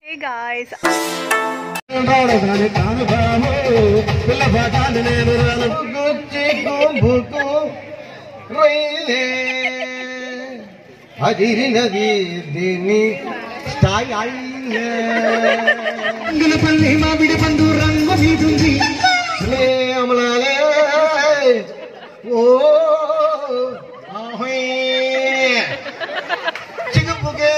Hey guys రావడగానే కాను బాబు పిల్ల పాఠాలు నేను రాను గుచ్చి గుంబుకు రైలే అదిరినది దీన్ని స్థాయి పల్లి మామిడి పండు రంగు మీదుంది అమలాలే ఓ ఆహోయ్ చిగుపుకే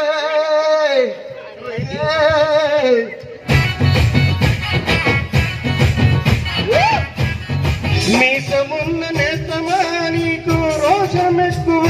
మీసమున్న నేస్తమా నీకు రోషం ఎక్కువ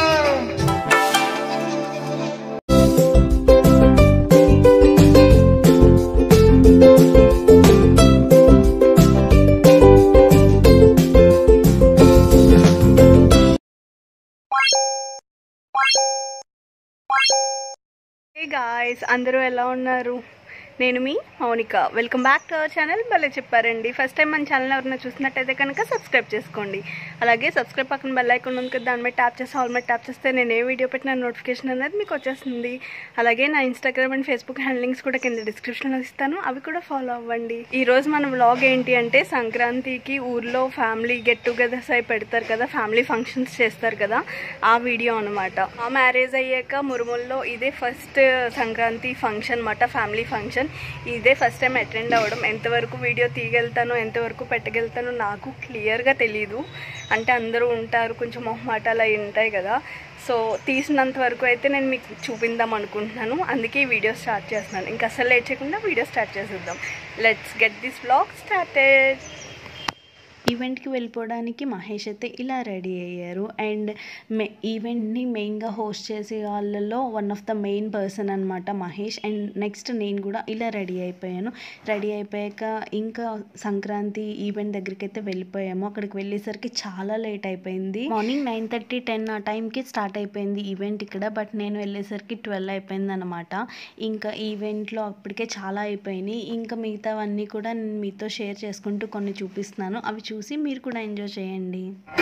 హే గాయ్స్ అందరూ ఎలా ఉన్నారు నేను మీ Mounika welcome back to our channel భలే చెప్పారండి ఫస్ట్ టైం మన ఛానల్ ఎవరైనా చూసినట్టయితే కనుక సబ్స్క్రైబ్ చేసుకోండి అలాగే సబ్స్క్రైబ్ పక్కన బెల్ ఐకాన్ ఉంది కదా దాని మీద ట్యాప్ చేసి ఆల్ మీద ట్యాప్ చేస్తే నేను ఏ వీడియో పెట్టిన నోటిఫికేషన్ అనేది మీకు వచ్చేస్తుంది అలాగే నా ఇన్స్టాగ్రామ్ అండ్ ఫేస్బుక్ హ్యాండ్లింగ్స్ కూడా కింద డిస్క్రిప్షన్లో ఇస్తాను అవి కూడా ఫాలో అవ్వండి ఈ రోజు మన వ్లాగ్ ఏంటి అంటే సంక్రాంతికి ఊర్లో ఫ్యామిలీ గెట్ టుగెదర్స్ అయి పెడతారు కదా ఫ్యామిలీ ఫంక్షన్స్ చేస్తారు కదా ఆ వీడియో అనమాట ఆ మ్యారేజ్ అయ్యాక మురుముల్లో ఇదే ఫస్ట్ సంక్రాంతి ఫంక్షన్ అనమాట ఫ్యామిలీ ఫంక్షన్ ఇదే ఫస్ట్ టైం అటెండ్ అవ్వడం ఎంతవరకు వీడియో తీయగలుగుతానో ఎంతవరకు పెట్టగలుగుతానో నాకు క్లియర్గా తెలీదు అంటే అందరూ ఉంటారు కొంచెం మొహమాటాలు అవి ఉంటాయి కదా సో తీసినంత వరకు అయితే నేను మీకు చూపిందాం అనుకుంటున్నాను అందుకే ఈ వీడియో స్టార్ట్ చేస్తున్నాను ఇంకా అసలు లేట్ చేయకుండా వీడియో స్టార్ట్ చేసేద్దాం let's get this blog started ఈవెంట్కి వెళ్ళిపోవడానికి మహేష్ అయితే ఇలా రెడీ అయ్యారు అండ్ మే ఈవెంట్ని మెయిన్గా హోస్ట్ చేసే వాళ్ళలో one of the main person అనమాట మహేష్ అండ్ నెక్స్ట్ నేను కూడా ఇలా రెడీ అయిపోయాను రెడీ అయిపోయాక ఇంకా సంక్రాంతి ఈవెంట్ దగ్గరికి అయితే వెళ్ళిపోయాము అక్కడికి వెళ్ళేసరికి చాలా లేట్ అయిపోయింది మార్నింగ్ నైన్ థర్టీ టెన్ ఆ టైంకి స్టార్ట్ అయిపోయింది ఈవెంట్ ఇక్కడ బట్ నేను వెళ్ళేసరికి ట్వెల్వ్ అయిపోయింది అనమాట ఇంకా ఈవెంట్లో అప్పటికే చాలా అయిపోయినాయి ఇంకా మిగతావన్నీ కూడా నేను మీతో షేర్ చేసుకుంటూ కొన్ని చూపిస్తున్నాను అవి చూసి మీరు కూడా ఎంజాయ్ చేయండి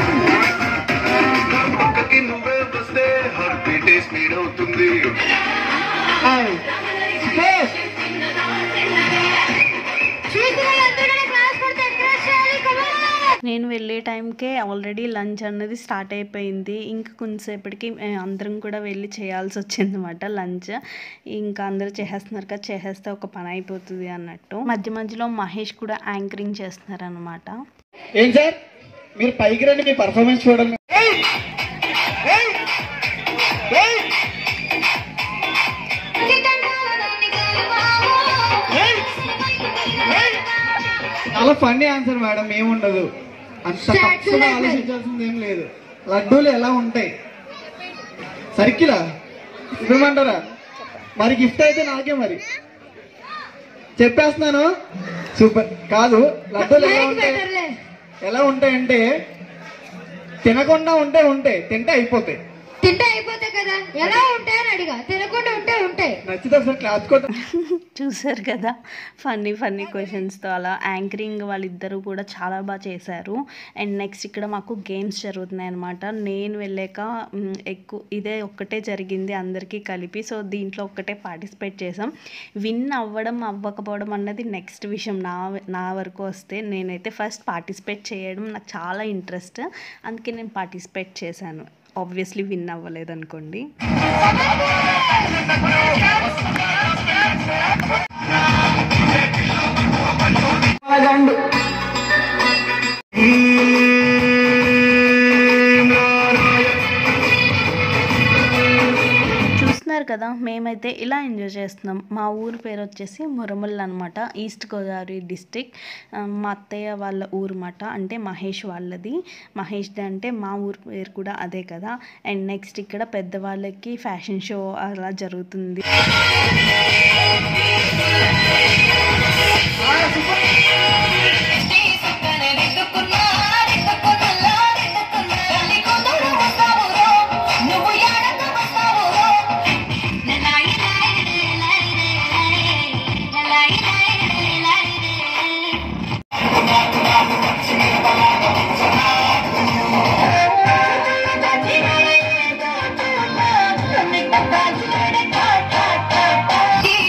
పక్కకి నువ్వే వస్తే హార్ట్ బీటే స్పీడ్ అవుతుంది నేను వెళ్ళే టైంకే ఆల్రెడీ లంచ్ అన్నది స్టార్ట్ అయిపోయింది ఇంకా కొంతసేపటికి ఆ, అందరం కూడా వెళ్ళి చేయాల్సి వచ్చింది అనమాట లంచ్ ఇంకా అందరూ చేసేస్తున్నారు కదా చేసేస్తే ఒక పని అయిపోతుంది అన్నట్టు మధ్య మధ్యలో మహేష్ కూడా యాంకరింగ్ చేస్తున్నారు అనమాట ఏం సార్ మీరు పైకి రండి మీ పర్ఫార్మెన్స్ చూడండి చాలా ఫన్నీ ఆన్సర్ మేడం ఏముండదు అంత తప్పుగా ఆలోచించాల్సింది ఏం లేదు లడ్డూలు ఎలా ఉంటాయి సర్కిలా ఇవ్వమంటారా మరి గిఫ్ట్ అయితే నాకే మరి చెప్పేస్తున్నాను సూపర్ కాదు లడ్డూలు ఎలా ఉంటాయి ఎలా ఉంటాయంటే తినకుండా ఉంటే ఉంటాయి తింటే అయిపోతాయి తింటే అయిపోతాయి కదా ఎలా ఉంటాయని అడిగా తినకుండా ఉంటే ఉంటాయి నచ్చితే ఒకసారి క్లాస్ కొట్ట చూసారు కదా ఫన్నీ ఫన్నీ క్వశ్చన్స్తో అలా యాంకరింగ్ వాళ్ళిద్దరూ కూడా చాలా బాగా చేశారు అండ్ నెక్స్ట్ ఇక్కడ మాకు గేమ్స్ జరుగుతున్నాయి అనమాట నేను వెళ్ళాక మ్, ఎక్కువ ఇదే ఒక్కటే జరిగింది అందరికీ కలిపి సో దీంట్లో ఒక్కటే పార్టిసిపేట్ చేసాం విన్ అవ్వడం అవ్వకపోవడం అన్నది నెక్స్ట్ విషయం నా నా వరకు వస్తే నేనైతే ఫస్ట్ పార్టిసిపేట్ చేయడం నాకు చాలా ఇంట్రెస్ట్ అందుకే నేను పార్టిసిపేట్ చేశాను ఆబ్వియస్లీ విన్ అవ్వలేదు అనుకోండి చూస్తున్నారు కదా మేమైతే ఇలా ఎంజాయ్ చేస్తున్నాం మా ఊరు పేరు వచ్చేసి మురముల్ అనమాట ఈస్ట్ గోదావరి డిస్టిక్ మా అత్తయ్య వాళ్ళ ఊరు మాట అంటే మహేష్ వాళ్ళది మహేష్ది అంటే మా ఊరు పేరు కూడా అదే కదా అండ్ నెక్స్ట్ ఇక్కడ పెద్దవాళ్ళకి ఫ్యాషన్ షో అలా జరుగుతుంది Thank you.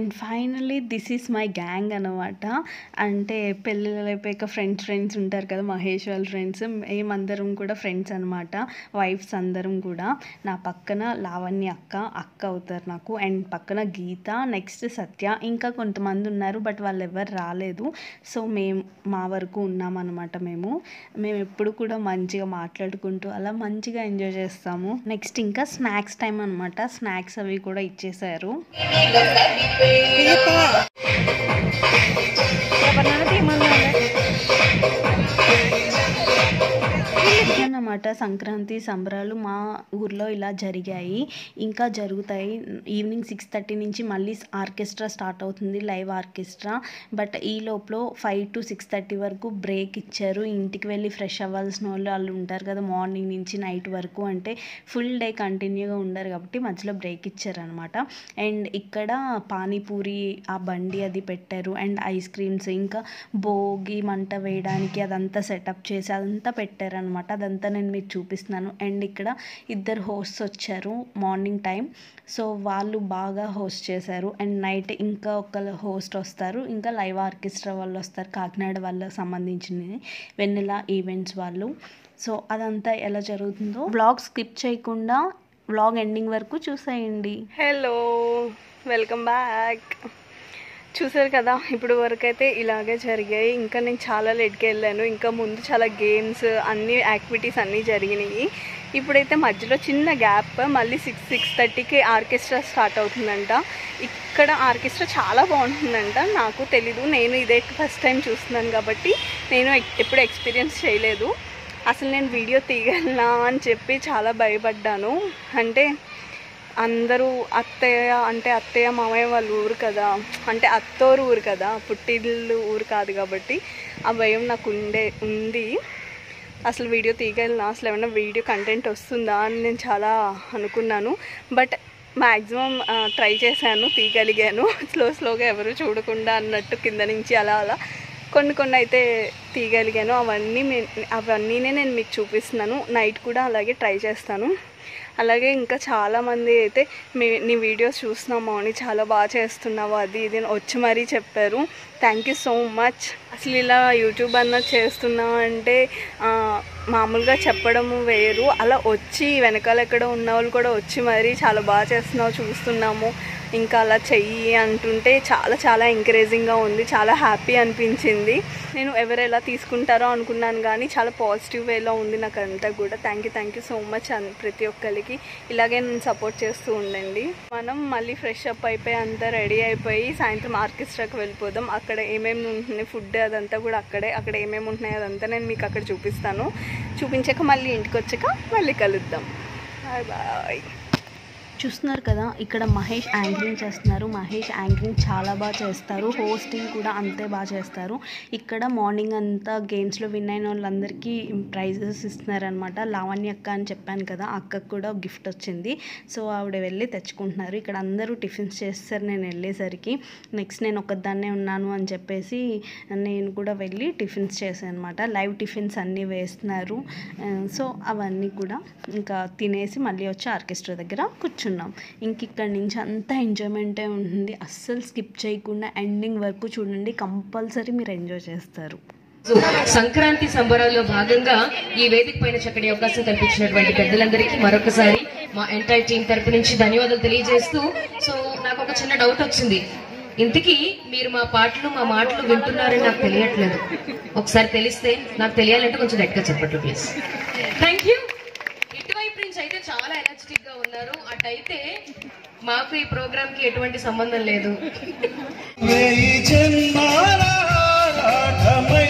And finally this is my gang అనమాట అంటే పెళ్ళిళ్ళు అయిపోయాక ఫ్రెండ్స్ ఫ్రెండ్స్ ఉంటారు కదా మహేష్ వాళ్ళ ఫ్రెండ్స్ మేమందరం కూడా ఫ్రెండ్స్ అనమాట వైఫ్స్ అందరం కూడా నా పక్కన లావణ్య అక్క అక్క అవుతారు నాకు అండ్ పక్కన గీత నెక్స్ట్ సత్య ఇంకా కొంతమంది ఉన్నారు బట్ వాళ్ళు ఎవరు రాలేదు సో మేము మా వరకు ఉన్నామన్నమాట మేము మేము ఎప్పుడు కూడా మంచిగా మాట్లాడుకుంటూ అలా మంచిగా ఎంజాయ్ చేస్తాము నెక్స్ట్ ఇంకా స్నాక్స్ టైం అనమాట స్నాక్స్ అవి కూడా ఇచ్చేసారు అన్నమాట సంక్రాంతి సంబరాలు మా ఊర్లో ఇలా జరిగాయి ఇంకా జరుగుతాయి ఈవినింగ్ సిక్స్ థర్టీ నుంచి మళ్ళీ ఆర్కెస్ట్రా స్టార్ట్ అవుతుంది లైవ్ ఆర్కెస్ట్రా బట్ ఈ లోపల ఫైవ్ టు సిక్స్ థర్టీ వరకు బ్రేక్ ఇచ్చారు ఇంటికి వెళ్ళి ఫ్రెష్ అవ్వాల్సిన వాళ్ళు వాళ్ళు ఉంటారు కదా మార్నింగ్ నుంచి నైట్ వరకు అంటే ఫుల్ డే కంటిన్యూగా ఉండరు కాబట్టి మధ్యలో బ్రేక్ ఇచ్చారనమాట అండ్ ఇక్కడ పానీపూరి ఆ బండి అది పెట్టారు అండ్ ఐస్ క్రీమ్స్ ఇంకా భోగి మంట వేయడానికి అదంతా సెటప్ చేసి అదంతా పెట్టారనమాట అదంతా నేను మీకు చూపిస్తున్నాను అండ్ ఇక్కడ ఇద్దరు హోస్ట్స్ వచ్చారు మార్నింగ్ టైం సో వాళ్ళు బాగా హోస్ట్ చేశారు అండ్ నైట్ ఇంకా ఒక హోస్ట్ వస్తారు ఇంకా లైవ్ ఆర్కెస్ట్రా వాళ్ళు వస్తారు కాకినాడ వాళ్ళకి సంబంధించినది వెన్నెల ఈవెంట్స్ వాళ్ళు సో అదంతా ఎలా జరుగుతుందో బ్లాగ్ స్కిప్ చేయకుండా వ్లాగ్ ఎండింగ్ వరకు చూసేయండి హలో వెల్కమ్ బ్యాక్ చూసారు కదా ఇప్పుడు వరకు అయితే ఇలాగే జరిగాయి ఇంకా నేను చాలా లేట్కి వెళ్ళాను ఇంకా ముందు చాలా గేమ్స్ అన్ని యాక్టివిటీస్ అన్నీ జరిగినాయి ఇప్పుడైతే మధ్యలో చిన్న గ్యాప్ మళ్ళీ సిక్స్ సిక్స్ థర్టీకి ఆర్కెస్ట్రా స్టార్ట్ అవుతుందంట ఇక్కడ ఆర్కెస్ట్రా చాలా బాగుంటుందంట నాకు తెలీదు నేను ఇదే ఫస్ట్ టైం చూస్తున్నాను కాబట్టి నేను ఎక్- ఎప్పుడు ఎక్స్పీరియన్స్ చేయలేదు అసలు నేను వీడియో తీయగలనా అని చెప్పి చాలా భయపడ్డాను అంటే అందరూ అత్తయ్య అంటే అత్తయ్య మామయ్య వాళ్ళ ఊరు కదా అంటే అత్తోరు ఊరు కదా పుట్టిల్లు ఊరు కాదు కాబట్టి ఆ భయం నాకు ఉండే ఉంది అసలు వీడియో తీయగలనా అసలు ఏమైనా వీడియో కంటెంట్ వస్తుందా అని నేను చాలా అనుకున్నాను బట్ మ్యాక్సిమం ట్రై చేశాను తీయగలిగాను స్లో స్లోగా ఎవరు చూడకుండా అన్నట్టు కింద నుంచి అలా అలా కొన్ని కొన్ని అయితే తీయగలిగాను అవన్నీ మే- అవన్నీనే నేను మీకు చూపిస్తున్నాను నైట్ కూడా అలాగే ట్రై చేస్తాను అలాగే ఇంకా చాలామంది అయితే మీ నీ వీడియోస్ చూస్తున్నాము అని చాలా బాగా చేస్తున్నావు అది ఇది అని వచ్చి మరీ చెప్పారు థ్యాంక్ యూ సో మచ్ అసలు ఇలా యూట్యూబ్ అన్నది చేస్తున్నా అంటే ఆ, మామూలుగా చెప్పడము వేరు అలా వచ్చి వెనకాల ఎక్కడ ఉన్న వాళ్ళు కూడా వచ్చి మరీ చాలా బాగా చేస్తున్నావు చూస్తున్నాము ఇంకా అలా చెయ్యి అంటుంటే చాలా చాలా ఎంకరేజింగ్గా ఉంది చాలా హ్యాపీ అనిపించింది నేను ఎవరు ఎలా తీసుకుంటారో అనుకున్నాను కానీ చాలా పాజిటివ్ వేలో ఉంది నాకు అంతా కూడా thank you thank you so much అన్ ప్రతి ఒక్కరికి ఇలాగే నేను సపోర్ట్ చేస్తూ ఉండండి మనం మళ్ళీ ఫ్రెష్ అప్ అయిపోయి అంతా రెడీ అయిపోయి సాయంత్రం ఆర్కెస్ట్రాకి వెళ్ళిపోదాం అక్కడ ఏమేమి ఉంటుంది ఫుడ్ అదంతా కూడా అక్కడే అక్కడ ఏమేమి ఉంటున్నాయి అదంతా నేను మీకు అక్కడ చూపిస్తాను చూపించాక మళ్ళీ ఇంటికి వచ్చాక మళ్ళీ కలుద్దాం బాయ్ బాయ్ చూస్తున్నారు కదా ఇక్కడ మహేష్ యాంకరింగ్ చేస్తున్నారు మహేష్ యాంకరింగ్ చాలా బాగా చేస్తారు హోస్టింగ్ కూడా అంతే బాగా చేస్తారు ఇక్కడ మార్నింగ్ అంతా గేమ్స్లో విన్ అయిన వాళ్ళందరికీ ప్రైజెస్ ఇస్తున్నారనమాట లావణ్య అక్క అని చెప్పాను కదా ఆ అక్కకు కూడా గిఫ్ట్ వచ్చింది సో ఆవిడ వెళ్ళి తెచ్చుకుంటున్నారు ఇక్కడ అందరూ టిఫిన్స్ చేస్తారు నేను వెళ్ళేసరికి నెక్స్ట్ నేను ఒకదాన్నే ఉన్నాను అని చెప్పేసి నేను కూడా వెళ్ళి టిఫిన్స్ చేశాను అనమాట లైవ్ టిఫిన్స్ అన్నీ వేస్తున్నారు ఆ, సో అవన్నీ కూడా ఇంకా తినేసి మళ్ళీ వచ్చి ఆర్కెస్ట్రా దగ్గర కూర్చున్నాం ఇంక ఇక్కడ నుంచి అంతా ఎంజాయ్మెంటే ఉంటుంది అస్సలు స్కిప్ చేయకుండా ఎండింగ్ వరకు చూడండి కంపల్సరీ మీరు ఎంజాయ్ చేస్తారు సో, సంక్రాంతి సంబరాల్లో భాగంగా ఈ వేదిక పైన చక్కటి అవకాశం కల్పించినటువంటి పెద్దలందరికీ మరొకసారి మా ఎంటైర్ టీం తరపు నుంచి ధన్యవాదాలు తెలియజేస్తూ సో నాకు ఒక చిన్న డౌట్ వచ్చింది ఇంతకీ మీరు మా పాటలు మా మాటలు వింటున్నారని నాకు తెలియట్లేదు ఒకసారి తెలిస్తే నాకు తెలియాలంటే కొంచెం గట్టిగా చెప్పట్లు ప్లీజ్ థ్యాంక్ యూ ఇటువైపు నుంచి అయితే చాలా ఎనర్జెటిక్ గా ఉన్నారు అటైతే మాకు ఈ ప్రోగ్రామ్ కి ఎటువంటి సంబంధం లేదు వేయి జన్మాల ఆరాటమై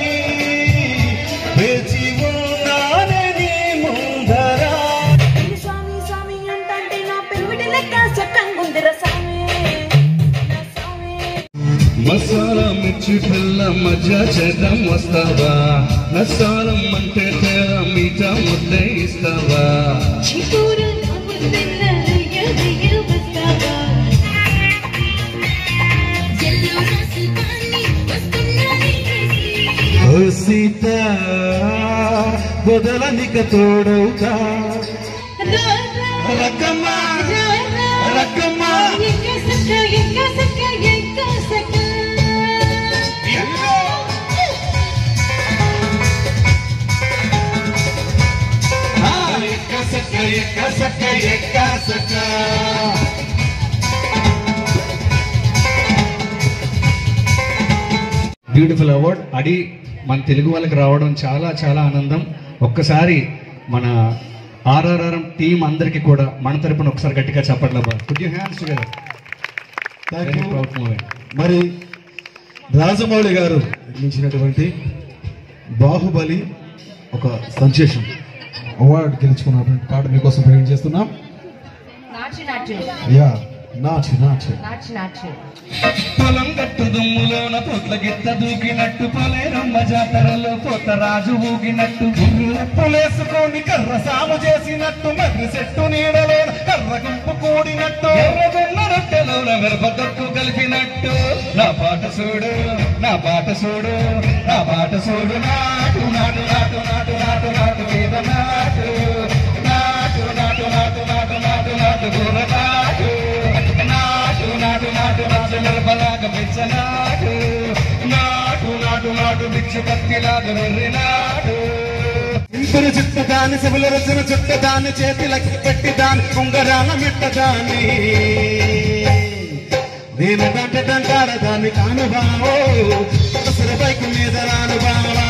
వేచి ఉన్నానే నీ ముందర స్వామి స్వామి అంటే నా పెరుగుడి లెక్క చక్కంగుందిర స్వామి నా స్వామి మసాలా మిర్చి పిల్ల మధ్య చేద్దాం వస్తావా నసాలం అంటే తేర మీట ముద్దే ఇస్తావా చిత్తూరు ముందున్న రయ్య రయ్య వస్తావా ఎల్లో రాసు పాని వస్తున్నాని ఓ సీత బొదలనిక తోడవుతా రకమ్మా రకమ్మా ఎక్క సక్క ఎక్క సక్క ఎక్క సక్క ఎక్క సక్క ఎక్క సక్క బ్యూటిఫుల్ అవార్డ్ అది మన తెలుగు వాళ్ళకి రావడం చాలా చాలా ఆనందం ఒక్కసారి మన ఆర్ఆర్ఆర్ టీం అందరికీ కూడా మన తరపున ఒకసారి గట్టిగా చెప్పట్లే could you hands together Thank very you. Proud moment మరి రాజమౌళి గారు నిర్మించినటువంటి బాహుబలి ఒక సంచేషన్ అవార్డు గెలుచుకున్నటువంటి పాట మీకోసం ప్రయోగం చేస్తున్నాం నాచి నాట్యం యా నాచి నాచి నాచి నాట్యం పొలం గట్టు దుమ్ములోన పొట్ల గిత్త దూకినట్టు పొలేరమ్మ జాతరలో పోత రాజు ఊగినట్టు పులేసుకొని కర్ర సాము చేసినట్టు మర్రి చెట్టు నీడలోన కర్ర గుంపు కూడినట్టు ఎర్రగొన్న రొట్టెలోన మిరపదొక్కు కలిపినట్టు నా పాట చూడు నా పాట చూడు నా పాట చూడు నాటు నాటు నాటు నాటు నాటు నాటు మీద నాటు నాటు నాటు నాటు నాటు నాటు నాటు కూర నాటు నాటు నాటు నాటు నాటు మిరపలాగా పెంచనాటు నాటు నాటు నాటు భిక్ష కత్తిలాగా వెర్రి నాటు ఇంపురు చుట్టదాని శివుల రచన చుట్టదాని చేతిలకి పెట్టి దాని ఉంగరాల మిట్టదాని నేను దంటదంటాడ దాన్ని కాను బావో అసలు బైక్ మీద రాను బావా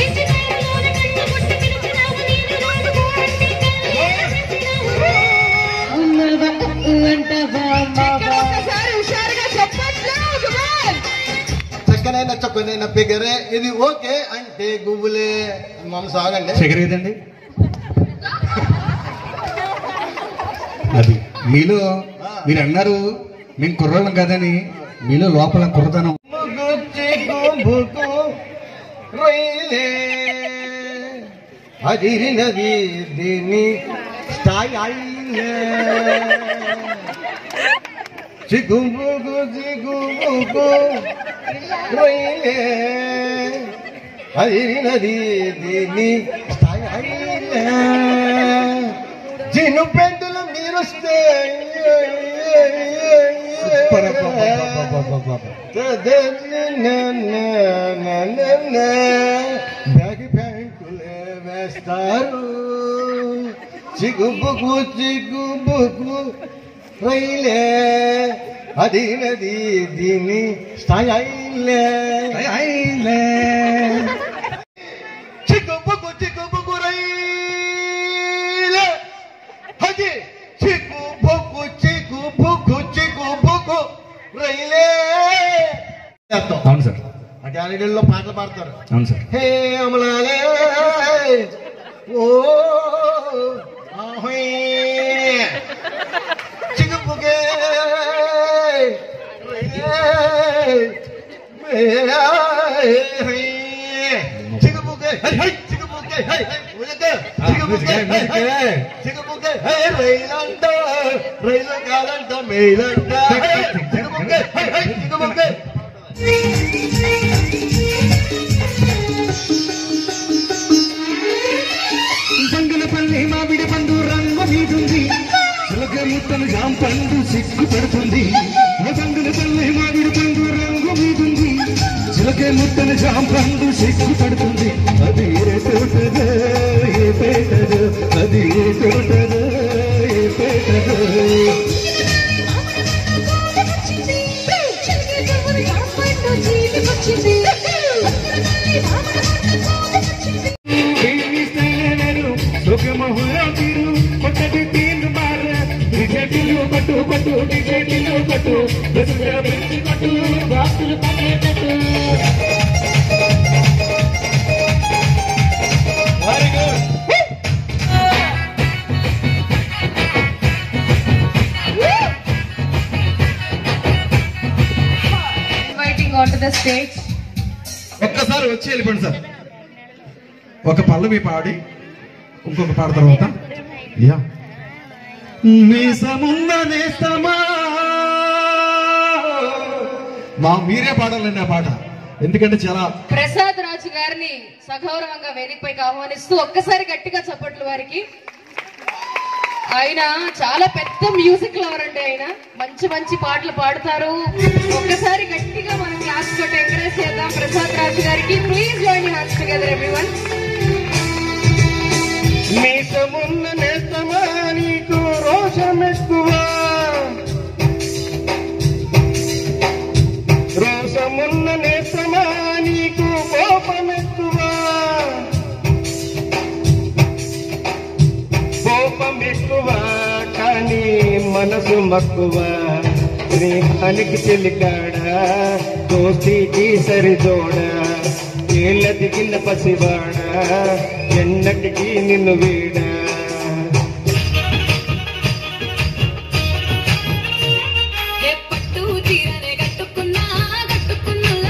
ఒక్కసారి హుషారుగా చెప్పట్లు చక్కనైన చక్కనైన పిగరే ఇది ఓకే అంటే గువ్వులే మమ్మ సాగండి ఫిగర్ ఏదండి అది మీలో మీరు అన్నారు మేము కుర్రోళ్ళం కదని మీలో లోపల కుర్రతనం అదిరినది దీన్ని స్థాయి అయినే. చిగుబుగు చిగుబుగు రొయ్యలే. అదిరినది దీన్ని స్థాయి అయినే. జిను పెండులు మీరుస్తే బ్యాగి ప్యాంటులే వేస్తారు చిగుబుకు చిగుబుకు రైలే అది నది దీని స్థాయిలే చిగుబుకు చిగుబుకు రైలే అది చిగుబుకు చిగుబుకు చిగుబుకు రైలే అవును సార్ అంటే అన్నిటిలో పాటలు పాడతారు అవును సార్ హే అమలాలే ఓ ఆహోయ్ చిగుపుకే చిగుపుకే హై హై చిగుపుకే హై హై ఉలకే చిగుపుకే హై హై చిగుపుకే హై రైలంట రైల కాలంట మేలంట చిగుపుకే హై హై చిగుపుకే బంగులపల్లి మామిడి పండు రంగు మీదుంది చిలక ముట్టలు జాం పండు సిగ్గు పడుతుంది బంగులపల్లి మామిడి పండు రంగు మీదుంది చిలక ముట్టలు జాం పండు సిగ్గు పడుతుంది అది ఏ తోటదో ఏ పేటదో అది ఏ తోటదో ఏ పేటదో కట్టు కట్టు టికెట్లు కట్టు కట్టు బాక్సులు పట్టేటట్టు inviting on to the stage ఒక్కసారి వచ్చి వెళ్ళిపోండి సార్ ఒక పల్లవి పాడి ఇంకొక పాట తర్వాత యా మీసమున్న నేస్తమా మా మీరే పాడాలండి ఆ పాట ఎందుకంటే చాలా ప్రసాద్ రాజు గారిని సగౌరవంగా వేదికపైకి ఆహ్వానిస్తూ ఒక్కసారి గట్టిగా చప్పట్లు వారికి ఆయన చాలా పెద్ద మ్యూజిక్ లవర్ అండి ఆయన మంచి మంచి పాటలు పాడతారు ఒక్కసారి గట్టిగా మనం క్లాస్ కొట్టి ఎంకరేజ్ చేద్దాం ప్రసాద్ రాజు గారికి please join hands together everyone మీసమున్న నేస్తమా ఎక్కువ రోషమున్న నేత్రమా నీకు కోపం ఎక్కువ కోపం ఎక్కువ కానీ మనసు మక్కువ స్నేహానికి చెలికాడా దోస్తీకి సరిజోడా ఏళ్ళ దిగిన పసివాడా ఎన్నటికీ నిన్ను వీడా పట్టు చీరనే కట్టుకున్నా కట్టుకున్నా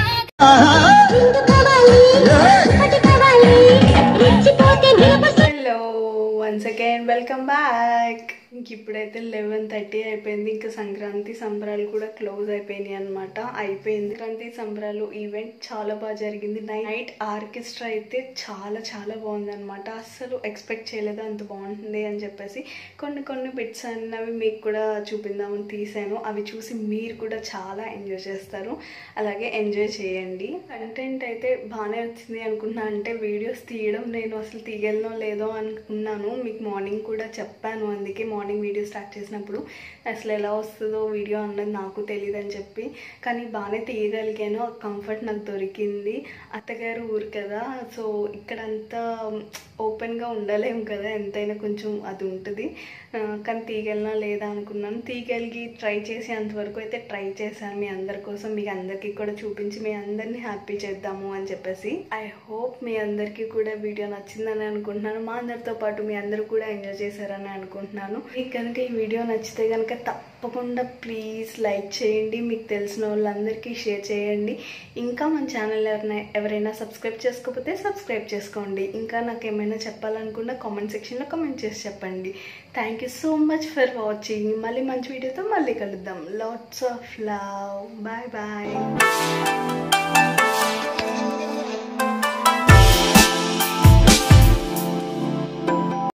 hello once again welcome back ఇంక ఇప్పుడైతే లెవెన్ థర్టీ అయిపోయింది ఇంకా సంక్రాంతి సంబరాలు కూడా క్లోజ్ అయిపోయినాయి అనమాట అయిపోయింది సంక్రాంతి సంబరాలు ఈవెంట్ చాలా బాగా జరిగింది నైట్ ఆర్కెస్ట్రా అయితే చాలా చాలా బాగుంది అనమాట అస్సలు ఎక్స్పెక్ట్ చేయలేదు అంత బాగుంటుంది అని చెప్పేసి కొన్ని కొన్ని బిట్స్ అన్నవి మీకు కూడా చూపిందామని తీసాను అవి చూసి మీరు కూడా చాలా ఎంజాయ్ చేస్తారు అలాగే ఎంజాయ్ చేయండి కంటెంట్ అయితే బాగానే వచ్చింది అనుకున్నా అంటే వీడియోస్ తీయడం నేను అసలు తీయగలనో లేదో అనుకున్నాను మీకు మార్నింగ్ కూడా చెప్పాను అందుకే మార్నింగ్ వీడియో స్టార్ట్ చేసినప్పుడు అసలు ఎలా వస్తుందో వీడియో అన్నది నాకు తెలియదు అని చెప్పి కానీ బాగానే తీయగలిగాను ఆ కంఫర్ట్ నాకు దొరికింది అత్తగారు ఊరు కదా సో ఇక్కడంతా ఓపెన్గా ఉండలేము కదా ఎంతైనా కొంచెం అది ఉంటుంది ఆ, కానీ తీయగలనా లేదా అనుకున్నాను తీయగలిగి ట్రై చేసి అంతవరకు అయితే ట్రై చేశాను మీ అందరి కోసం మీకు అందరికీ కూడా చూపించి మీ అందరినీ హ్యాపీ చేద్దాము అని చెప్పేసి ఐ హోప్ మీ అందరికీ కూడా వీడియో నచ్చిందని అనుకుంటున్నాను మా అందరితో పాటు మీ అందరూ కూడా ఎంజాయ్ చేశారని అనుకుంటున్నాను మీకు కనుక ఈ వీడియో నచ్చితే కనుక తప్పకుండా ప్లీజ్ లైక్ చేయండి మీకు తెలిసిన వాళ్ళందరికీ షేర్ చేయండి ఇంకా మన ఛానల్ ఎవరైనా ఎవరైనా సబ్స్క్రైబ్ చేసుకోకపోతే సబ్స్క్రైబ్ చేసుకోండి ఇంకా నాకు ఏమైనా చెప్పాలనుకున్నా కామెంట్ సెక్షన్లో కామెంట్ చేసి చెప్పండి thank you so much for watching మళ్ళీ మంచి వీడియోతో మళ్ళీ కలుద్దాం lots of love bye bye